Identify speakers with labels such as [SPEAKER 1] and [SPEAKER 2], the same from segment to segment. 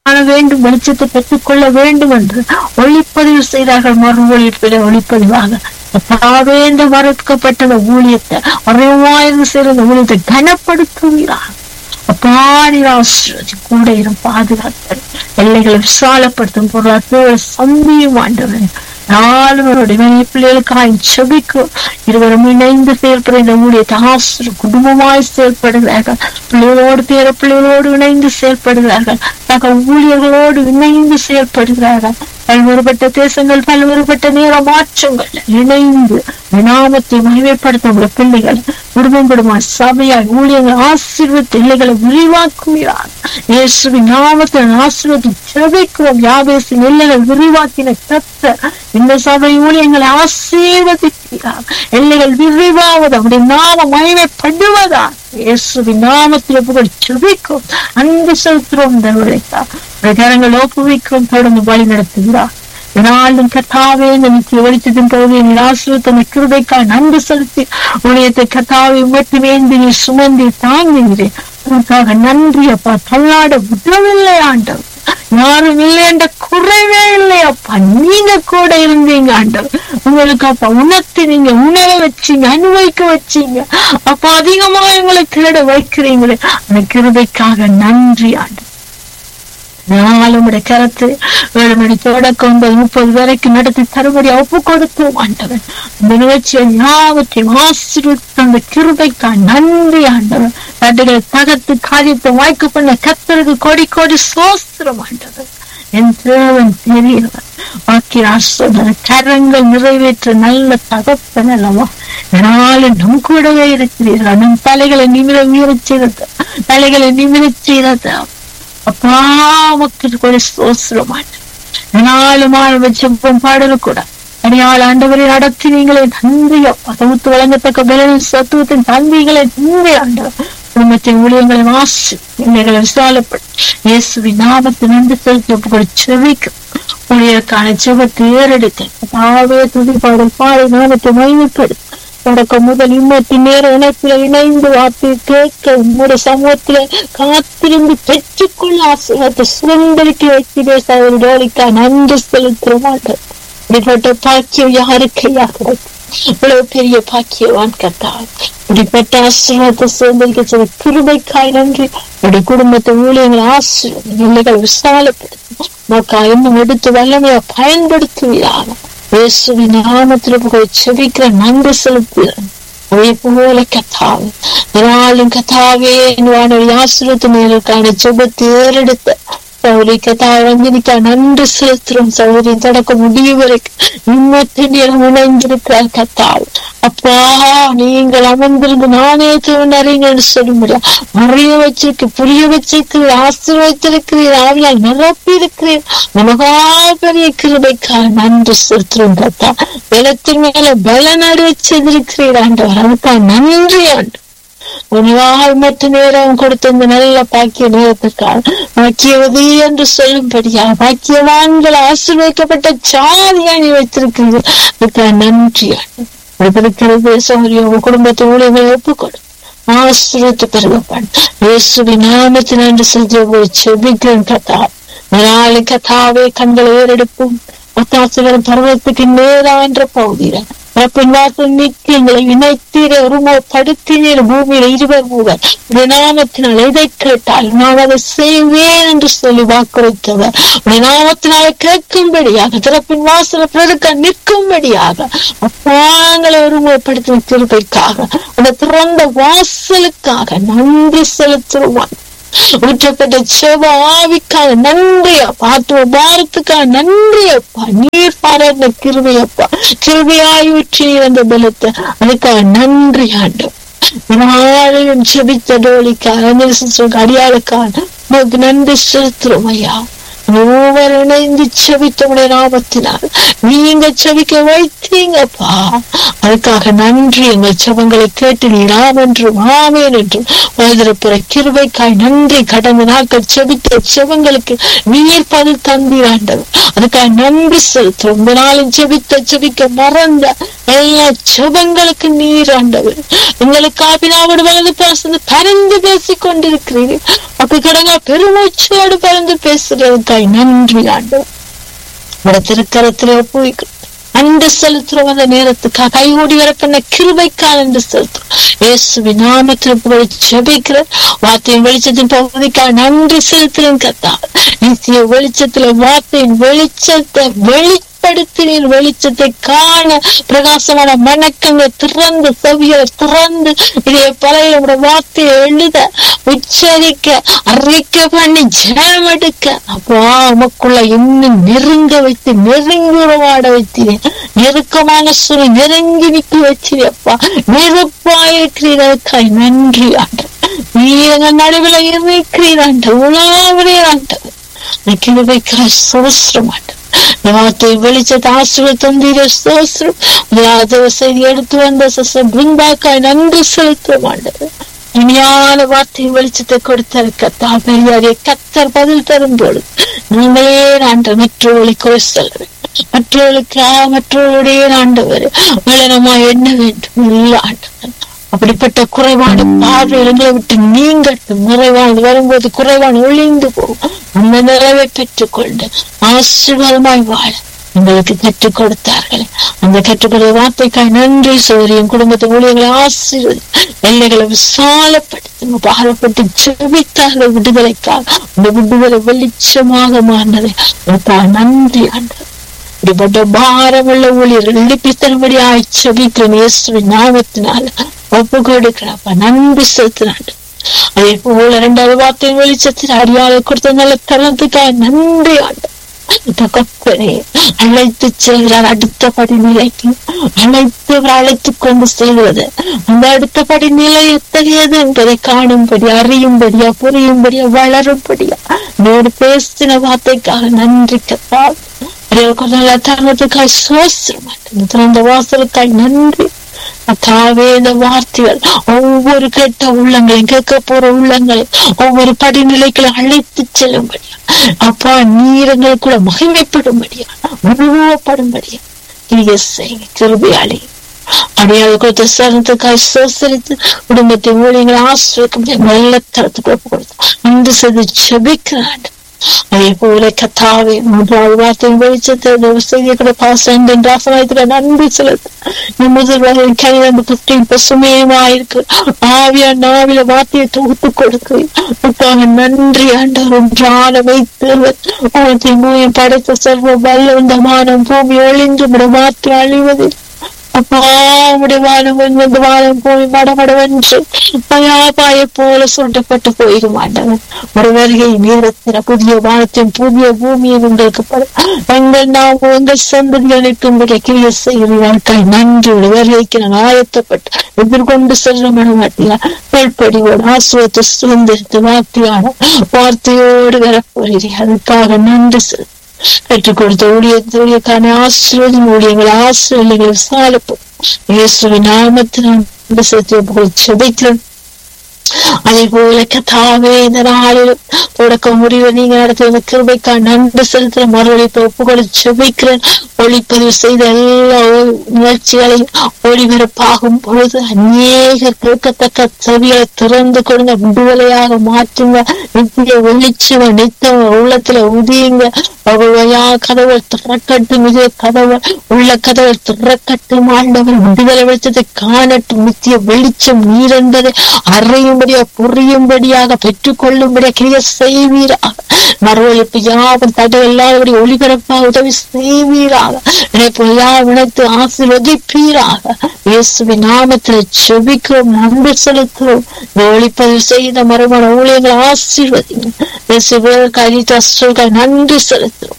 [SPEAKER 1] காண வேண்டும் வெளிச்சத்தை பெற்றுக்கொள்ள வேண்டும் என்று ஒளிப்பதிவு செய்தார்கள் மறு ஒளிப்பில ஒளிப்பதிவாக கர்த்தாவே இந்த மறுக்கப்பட்ட அந்த ஊழியத்தை அறிவாய்வு செய்கிற அந்த ஊழியத்தை கனப்படுத்துகிறார் அப்பா நீர் ஆசீர்வதி கூட இரும் பாதுகாத்தல் எல்லைகளை விசாலப்படுத்தும் பொருளாதார சந்தியும் ஆண்டவன் நாலு பேருடைய பிள்ளைகளுக்காக செபிக்கும் இருவரும் இணைந்து செயல்பட இந்த ஊழியத்தை ஆசிரியர் குடும்பமாய் செயல்படுகிறார்கள் பிள்ளைகளோடு பேர பிள்ளைகளோடு இணைந்து செயல்படுகிறார்கள் சக ஊழியர்களோடு இணைந்து செயல்படுகிறார்கள் பல்வேறுபட்ட தேசங்கள் பல்வேறுபட்ட நேர மாற்றங்கள் இணைந்து நாமத்தை மகிமைப்படுத்த உள்ள பிள்ளைகள் குடும்பம் குடும்பம் சபையாய் ஊழியர்கள் ஆசீர்வத்து இல்லைகளை விரிவாக்குகிறார் இயேசுவின் நாமத்தில் ஆசீர்வதி ஜெபிக்கிறோம் யாபேசின் எல்லைகளை விரிவாக்கின கத்த இந்த சபை ஊழியங்களை ஆசீர்வதிக்கிறார் எல்லைகள் விரிவாவது அப்படி நாம மகிமைப்படுவதா இயேசுவின் நாமத்தில் புகழ் ஜெபிக்கும் அன்பு செலுத்துறோம் இந்த உழைத்தார் கரங்கள் ஒப்புவிக்கும் தொடர்ந்து வழி நடத்துகிறார் நாளும் கத்தாவே இந்த நித்திய வெளிச்சத்தின் போது நீ ஆசிரியத்தனை கிருபைக்காய் நன்றி செலுத்தி உடையத்தை கத்தாவை மட்டுமே நீ சுமந்தி தாங்குகிறேன் அதற்காக நன்றி அப்பா தள்ளாட விடவில்லை ஆண்டவர் யாரும் இல்லை என்ற குறைவே இல்லை அப்பா நீங்க கூட இருந்தீங்க ஆண்டவர் உங்களுக்கு அப்பா உணர்த்தி நீங்க உணர வச்சீங்க அனுபவிக்க வச்சீங்க அப்பா அதிகமா எங்களை தேட வைக்கிறீங்களே அந்த கிருபைக்காக நன்றி ஆண்டவர் நாளும் கரத்து ஏழு மணி தொடக்க ஒன்பது முப்பது வரைக்கும் நடத்தி தருபடி ஒப்பு கொடுத்து ஆண்டவன் இந்த நிகழ்ச்சியை ஞாபகத்தையும் ஆசீர்வித்து அந்த கிருபைக்கா நன்றி ஆண்டவன் தடைகளை தகர்த்து காரியத்தை வாய்க்கு பண்ண கத்தருக்கு கோடி கோடி சோஸ்திரம் ஆண்டவன் என் தேவன் பெரியவன் வாக்கிய கரங்கள் நிறைவேற்ற நல்ல தகப்பன் அல்லவா நாளும் நம் கூடவே இருக்கிறீர்கள் நம் தலைகளை நிமிர உயரச் செய்தது தலைகளை நிமிரச் செய்தது அப்பா மக்கள் கூட சோசிரமாட்டு நாளும் ஆரம்பிச்சப்பம் பாடலும் கூட அடியாள் ஆண்டவரை நடத்தி நீங்களே நன்றி அப்பா தொகுத்து வழங்கத்தக்க பலனின் சத்துவத்தின் தந்திகளை நன்றி ஆண்டவர் குடும்பத்தின் ஊழியங்களை வாசி எல்லைகளை விசாலப்பட்டு இயேசுவின் நாமத்தை நன்றி செலுத்தி ஒப்புகளை செவிக்கும் ஊழியருக்கான செவத்தை ஏறெடுக்க தாவே துதிப்பாடல் பாடை நாமத்தை மகிமைப்படுத்த தொடக்கம் முதல் இம்மத்தின் நேர இணைப்பில இணைந்து வார்த்தை கேட்க உங்களுடைய சமூகத்தில காத்திருந்து பெற்றுக்கொள்ள ஆசீர்வாதத்தை சுதந்திரிக்க வைக்கிறே சகோதரிக்கா நன்றி செலுத்துற மாட்டேன் இப்படிப்பட்ட பாக்கியம் யாருக்கு கிடைக்கும் இவ்வளவு பெரிய பாக்கியவான் கத்தா இப்படிப்பட்ட ஆசீர்வாதத்தை சுதந்திரிக்க செய்த கிருபைக்காய் நன்றி உடைய குடும்பத்தை ஊழியங்களை ஆசீர்வாதம் எல்லைகள் விசாலப்படுத்தும் மக்கா இன்னும் எடுத்து வல்லமையா பயன்படுத்துவீராக இயேசுவின் நாமத்தில் புகழ் செபிக்கிற நன்றி செலுத்துகிறேன் அதே போல கத்தாவே நாளும் கத்தாவே என்னுடைய ஆசிரியத்து மேலுக்கான ஜெபத்தை ஏறெடுத்த சௌரி கத்தாவை வந்திருக்கா நன்றி செலுத்துறோம் சௌரி தொடக்க முடியும் வரைக்கும் நிம்மத்தின் நேரம் இணைந்திருக்கிறார் கத்தாவு அப்பா நீங்கள் அமர்ந்திருந்து நானே தோணறீங்கன்னு சொல்ல முடியாது மறைய வச்சிருக்கு புரிய வச்சிருக்கிறீர் ஆசீர்வதித்திருக்கிறீர் ஆவியால் நிரப்பி இருக்கிறீர் மகா பெரிய கிருபைக்காக நன்றி செலுத்துறோம் கத்தா பலத்தின் மேல பலனடை வச்சிருக்கிறீர் ஆண்டவர் அதுக்காக நன்றி ஆண்டு உணவால் மற்ற நேரம் கொடுத்த இந்த நல்ல பாக்கிய நேரத்துக்காக பாக்கியவதி என்று சொல்லும்படியா பாக்கியவான்கள் ஆசீர்வதிக்கப்பட்ட சாதியா நீ வைத்திருக்கிறீர்கள் அதுக்காக நன்றி இருக்கிறது சௌரியம் குடும்பத்தை ஊழியர்களை ஒப்புக்கொடு ஆசிரியத்து பெருகப்பன் இயேசுவின் நாமத்தில் என்று செஞ்ச செபிக்கிறேன் கதா நாளை கதாவே கண்களை ஏறெடுப்போம் ஒத்தாசுவரம் பருவத்துக்கு நேரா என்ற பகுதியில பின் வாசல் நிற்கு எங்களை இணைத்தீர உருவப்படுத்தினீர் பூமியில இருவர் மூவர் உடைய நாமத்தினால் எதை கேட்டால் நான் அதை செய்வேன் என்று சொல்லி வாக்குறுத்தவர் உடைய நாமத்தினால கேட்கும்படியாக திறப்பின் வாசல பிறக்க நிற்கும்படியாக அப்பாங்களை உருவப்படுத்தின திருப்பைக்காக உடைய திறந்த வாசலுக்காக நன்றி செலுத்துவான் ஊற்றப்பட்ட செவ ஆவிக்காக நன்றியப்பா ஆத்துவ பாரத்துக்காக நன்றியப்பா நீர் பாராட்டின கிருமையப்பா கிருமையாய் ஊற்றி வந்த பலத்தை அதுக்காக நன்றி ஆண்டோம் நாளையும் செபித்த டோலிக்காக அடியாளுக்காக நமக்கு நன்றி செலுத்துறோம் ஐயா ஒவ்வொரு இணைந்து செபித்தவுடைய நாமத்தினால் நீங்க செபிக்க வைத்தீங்கப்பா அதுக்காக நன்றி எங்கள் செபங்களை கேட்டு நீராம் என்றும் ஆமேன் என்றும் வயதிருப்புற கிருபைக்காய் நன்றி கடந்த நாட்கள் செபித்த செபங்களுக்கு நீர் பதில் தந்தீராண்டவர் அதுக்காக நன்றி செலுத்தும் ரொம்ப நாளும் செபித்த செபிக்க மறந்த எல்லா செபங்களுக்கு நீர் ஆண்டவர் எங்களுக்கு ஆபினாவோடு வலது பேசுறது பறந்து பேசிக் கொண்டிருக்கிறீர்கள் அப்படி கிடங்க பெருமூச்சோடு பறந்து பேசுறதுக்காய் நன்றி ஆண்டவர் உடைய திருக்கரத்தில் ஒப்புவிக்கிறோம் அன்று செலுத்துறோம் அந்த நேரத்துக்காக கைகூடி வர பண்ண கிருபைக்கால் என்று செலுத்துறோம் இயேசுவின் நாமத்தில் புகழ் ஜெபிக்கிற வார்த்தையின் வெளிச்சத்தின் பகுதிக்காக நன்றி செலுத்துறேன் கத்தா நித்திய வெளிச்சத்துல வார்த்தையின் வெளிச்சத்தை வெளிப்படுத்தினீர் வெளிச்சத்தை காண பிரகாசமான மணக்கங்களை திறந்து செவியை திறந்து இதை பழைய உடைய வார்த்தையை எழுத உச்சரிக்க அறிக்க பண்ணி ஜெயம் எடுக்க அப்பா உமக்குள்ள இன்னும் நெருங்க வைத்து நெருங்கி உறவாட வைத்தீரேன் நெருக்கமான சூழல் நெருங்கி நிக்க வச்சிருப்பா நெருப்பாயிருக்கிறீர்களுக்காய் நன்றி ஆண்டு நீ எங்க நடுவில் இருக்கிறீராண்டு உலாவுறீராண்டு கிருபைக்காய் சோஸ்திரம் ஆண்டு வார்த்தை வெளிச்சத்தை ஆசிரியர் தந்தீர சோஸ்திரம் முதலாவது செய்தி எடுத்து வந்த சிஸ்டர் பிருந்தாக்காய் நன்றி செலுத்த மாட்டது இனியான வார்த்தை வெளிச்சத்தை கொடுத்தார் கத்தா பெரியாரே கத்தர் பதில் தரும் பொழுது நீங்களே ஆண்ட மற்றவர்களை குறை சொல்ல வேண்டும் மற்றவர்களுக்கு மற்றவர்களுடைய ஆண்டவர் வளரமா என்ன வேண்டும் இல்ல ஆண்டவர் அப்படிப்பட்ட குறைவான பார்வைகளை விட்டு நீங்கட்டும் நிறைவானது வரும்போது குறைவான ஒளிந்து போகும் அந்த நிறைவை பெற்றுக்கொண்டு ஆசீர்வாதமாய் வாழ எங்களுக்கு கற்றுக் கொடுத்தார்கள் அந்த கற்றுக்கொடுத்த வார்த்தைக்காய் நன்றி சோரியம் குடும்பத்தை ஊழியர்களை ஆசீர்வதி எல்லைகளை விசாலப்படுத்துங்க பாரப்பட்டு செபித்தார்கள் விடுதலைக்காக அந்த விடுதலை வெளிச்சமாக மாறினதை அதற்காக நன்றி ஆண்டவர் இப்படிப்பட்ட பாரமுள்ள ஊழியர்கள் எழுப்பி தரும்படி ஆய்ச்சபிக்கிறேன் இயேசுவின் நாமத்தினால ஒப்பு கொடுக்கிறப்ப நன்றி செலுத்தினாண்டு அதே போல இரண்டாவது வார்த்தை வெளிச்சத்தில் அறியாத கொடுத்த நல்ல தருணத்துக்காக நன்றி ஆண்டு தகப்பனே அழைத்து செல்கிறார் அடுத்த படிநிலைக்கு அழைத்து அழைத்து கொண்டு செல்வது அந்த அடுத்த படிநிலை எத்தகையது என்பதை காணும்படி அறியும்படியா புரியும்படியா வளரும்படியா நீடு பேசின வார்த்தைக்காக நன்றி கத்தால் தருணத்துக்காய் சோசிரம் திறந்த வாசலுக்காய் நன்றி அத்தாவே இந்த வார்த்தைகள் ஒவ்வொரு கேட்ட உள்ளங்களையும் கேட்க போற உள்ளங்களை ஒவ்வொரு படிநிலைகளை அழைத்து செல்லும்படியா அப்பா நீரங்களுக்குள்ள மகிமைப்படும்படியா உருவப்படும்படியா நீங்க செய்யுங்க கிருபியாளி அடையாள கொடுத்த சரணத்துக்காய் சோசரித்து குடும்பத்தை ஊழியங்களை ஆசிரியக்க நல்ல தரத்துக்கு ஒப்பு கொடுத்து அன்று செய்து செபிக்கிறான் அதே போல கத்தாவே மூன்றாவது வார்த்தை வெளிச்சத்தை செய்தியை கூட பாசம் ராசனாயத்துல நன்றி செலுத்து முதல் கையிலிருந்து புத்தியும் பசுமையுமாயிருக்கு ஆவியா நாவில வார்த்தையை தொகுத்து கொடுக்கு நன்றி ஆண்டவர் ஒன்றான வைத்து உனத்தை மூயம் படைத்த சர்வ வல்லந்தமான பூமி ஒளிந்து வார்த்தை அழிவதில் அப்பா உடைய வானம் வந்து வானம் போய் மடமடவென்று பயாபாய போல சுருட்டப்பட்டு போயிடும் ஆண்டவன் ஒரு வருகை நேரத்தின புதிய வானத்தின் புதிய பூமியை உங்களுக்கு எங்கள் நாம் உங்கள் சந்ததிகள் நிற்கும்படி கிரிய செய்கிற வாழ்க்கை நன்றி ஒரு வருகைக்கு நான் ஆயத்தப்பட்டு எதிர்கொண்டு செல்ல மனமாட்டியா கல்படியோடு ஆசுவத்தை சுதந்திரத்து வார்த்தையான வார்த்தையோடு வரப்போகிறேன் அதுக்காக நன்றி செலுத்த கற்றுக் கொடுத்த ஊழியத்துக்கான ஆசிரியர் ஊழியங்கள் ஆசிரியர்களை விசாலப்போம் இயேசுவின் நாமத்தில் செபிக்கிறேன் அதே போல கதாவே இந்த நாளிலும் தொடக்க முடிவு நீங்க நடத்திய கிருபைக்கா நன்றி செலுத்துற மறுவழிப்பை ஒப்புக்கொடு செபிக்கிறேன் ஒளிப்பதிவு செய்த எல்லா நிகழ்ச்சிகளையும் ஒளிபரப்பாகும் பொழுது அநேக கேட்கத்தக்க செவிகளை திறந்து கொடுங்க விடுதலையாக மாற்றுங்க நித்திய வெளிச்சுவ நித்தம் உள்ளத்துல உதியுங்க அவ்வளவையா கதவுகள் திறக்கட்டும் இது கதவுகள் உள்ள கதவுகள் திறக்கட்டும் ஆண்டவர் விடுதலை வெளிச்சத்தை காணட்டும் நித்திய வெளிச்சம் நீர் என்பதை அறியும்படியா புரியும்படியாக பெற்றுக் கொள்ளும்படியா கிரிய செய்வீராக மறுவழிப்பு யாவும் தடை இல்லாதபடி ஒளிபரப்பாக உதவி செய்வீராக இணைப்பு யாவும் இணைத்து ஆசீர்வதிப்பீராக இயேசுவின் நாமத்தில் செபிக்கிறோம் நன்றி செலுத்துகிறோம் இந்த ஒளிப்பதிவு செய்த மறுமண ஊழியர்கள் ஆசீர்வதிங்க இயேசுவிற்கு அரிதாஸ்களுக்காக நன்றி செலுத்துகிறோம்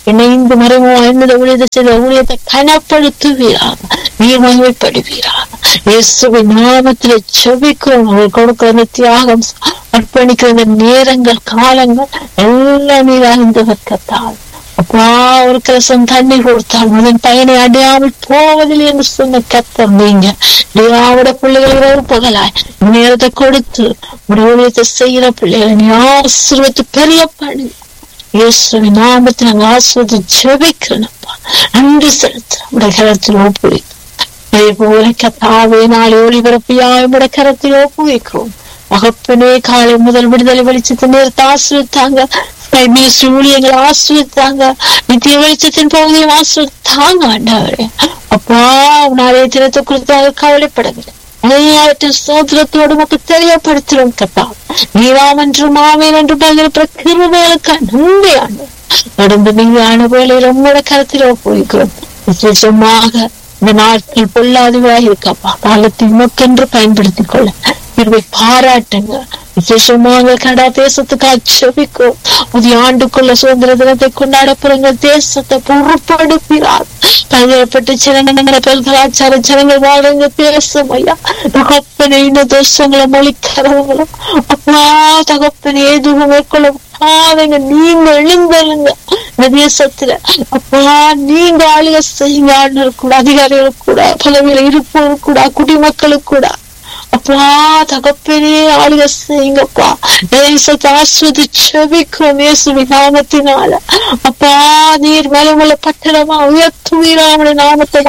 [SPEAKER 1] இணைந்து மறைமுக என்னுடைய ஊழியத்தை செய்த ஊழியத்தை கனப்படுத்துவீராக நீர் மகிமைப்படுவீராக இயேசுவின் நாமத்திலே செபிக்கிறோம் அவர் கொடுக்கிற அந்த தியாகம் அர்ப்பணிக்கிற அந்த நேரங்கள் காலங்கள் எல்லாம் நீர் அறிந்தவர் கத்தால் அப்பா ஒரு கலசம் தண்ணி கொடுத்தால் அதன் பயனை அடையாமல் போவதில்லை என்று சொன்ன கத்தர் நீங்க நீராவோட பிள்ளைகள் ஒரு பகலாய் நேரத்தை கொடுத்து ஊழியத்தை செய்யற பிள்ளைகளை நீ ஆசிர்வத்து பெரிய பண்ணி இயேசுவின் நாமத்தை நாங்க ஆசிர்வத்து ஜெபிக்கிறோம்ப்பா நன்றி செலுத்துறோம் உடைய கரத்தில் ஒப்புவிக்கிறோம் அதே போல கத்தாவே நாளை ஒளிபரப்பியாய் உடைய கரத்தில் ஒப்புவிக்கிறோம் மகப்பனே காலை முதல் விடுதலை வெளிச்சத்தை நேரத்தை ஆசிரித்தாங்க மினிஸ்ட்ரி ஊழியங்களை ஆசிரித்தாங்க நித்திய வெளிச்சத்தின் பகுதியும் ஆசிரித்தாங்க ஆண்டவரே அப்பா நாளைய தினத்தை குறித்து கவலைப்படவில்லை அனையாயிரத்தின் சோதரத்தோடு மக்கள் தெரியப்படுத்துறோம் கத்தா நீராம் என்று மாமேன் என்று பகிர்ந்த கிருமைகளுக்கு நன்றி ஆண்டு நடந்து நீங்கான வேலை ரொம்ப கருத்தில் ஒப்புவிக்கிறோம் விசேஷமாக இந்த நாட்கள் பொல்லாதவராக இருக்கப்பா காலத்தை மக்கென்று பயன்படுத்திக் கொள்ள இருவை பாராட்டுங்க விசேஷமாக கடா தேசத்துக்கு அச்சபிக்கும் புதிய ஆண்டுக்குள்ள சுதந்திர தினத்தை கொண்டாட போறங்க தேசத்தை பொறுப்படுத்தினார் பல்வேறுபட்ட ஜனங்களை பல்கலாச்சார ஜனங்கள் வாழ்றவங்க தேசம் ஐயா தகப்பனை இந்த தோஷங்களை மொழிக்கிறவங்களும் அப்பா தகப்பனை எதுவும் மேற்கொள்ள பாதைங்க நீங்க எழுந்தருங்க இந்த தேசத்துல அப்பா நீங்க ஆளுக செய்யுங்க ஆளுநர் கூட அதிகாரிகளுக்கு கூட பதவியில இருப்பவர்கள் கூட குடிமக்களுக்கு கூட அப்பா தகப்பனே ஆளுக செய்யுங்கப்பா தேசத்தை ஆஸ்வதிச்சபிக்கும் இயேசுவி நாமத்தினால அப்பா நீர் மேலமுள்ள பட்டணமா உயர்த்துவீரா அவனுடைய நாமத்தை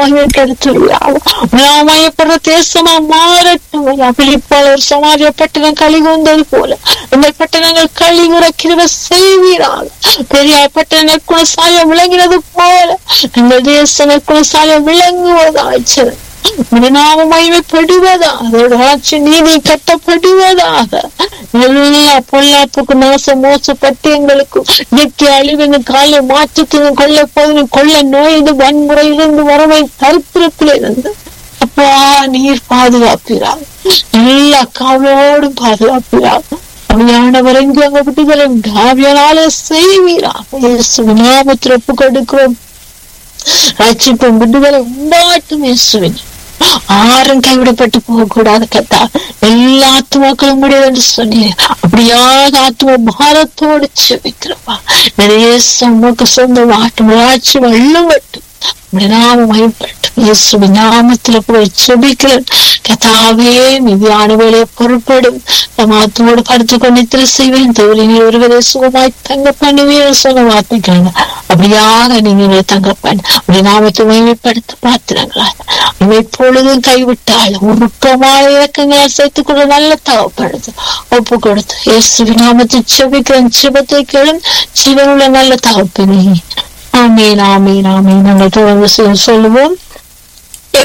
[SPEAKER 1] மகிழ்ப்படுத்துவீராமயப்படுற தேசமா மாறட்டும் பிலிப்பாளர் சமாரிய பட்டணம் கழிவுந்தது போல உங்கள் பட்டணங்கள் கழிவுற கிருவ செய்வீராக பெரியார் பட்டணம் கூட சாயம் விளங்கினது போல எங்கள் தேசம் கூட சாயம் விளங்குவதாய்ச்சது நாம மகிமைப்படுவதா அதோட வளர்ச்சி நீதி கட்டப்படுவதாக எல்லா பொல்லாப்புக்கு நாச மோசப்பட்டு எங்களுக்கு இயற்கை அழிவுங்க காலை மாற்றத்துக்கு கொள்ள போதும் கொள்ள நோய் இது வன்முறையிலிருந்து வரவை தரித்திரத்தில் இருந்து அப்பா நீர் பாதுகாப்பீராக எல்லா காவலோடும் பாதுகாப்பீராக அவையானவர் எங்கு அங்க விட்டுதலை ஆவியானால செய்வீராக இயேசு நாமத்தில் ஒப்பு கொடுக்கிறோம் ரட்சிப்பும் விடுதலை உண்டாட்டும் இயேசுவின் ஆரும் கைவிடப்பட்டு போக கூடாது கத்தா எல்லா ஆத்மாக்களும் முடியாது என்று சொன்னீங்க அப்படியாக ஆத்மா பாரத்தோடு செவிக்கிறப்பா நிறைய சமூக சொந்தம் ஆட்டும் ஆட்சி வெள்ளம் வட்டும் நாம மயப்பட்டும் இயேசுவின் நாமத்துல போய் செபிக்கிறேன் கதாவே மிதியான வேலையை பொறுப்படும் சமாத்தோடு படுத்து கொண்டு திரு செய்வேன் தோழினி ஒருவரை சுகமாய் தங்க பண்ணுவீர் சொன்ன வார்த்தைக்காங்க அப்படியாக நீங்க தங்க பண்ண அப்படி நாமத்தை மகிமைப்படுத்த பாத்துறாங்களா இவை பொழுதும் கைவிட்டால் உருக்கமான இலக்கங்களால் சேர்த்துக் கொள்ள நல்ல தவப்படுது ஒப்பு கொடுத்து இயேசு நாமத்தை செபிக்கிறேன் சிவத்தை கேளும் ஜீவனுள்ள நல்ல தவப்பினி ஆமீன் ஆமீன் ஆமீன் நாங்கள் தொடர்ந்து சொல்லுவோம்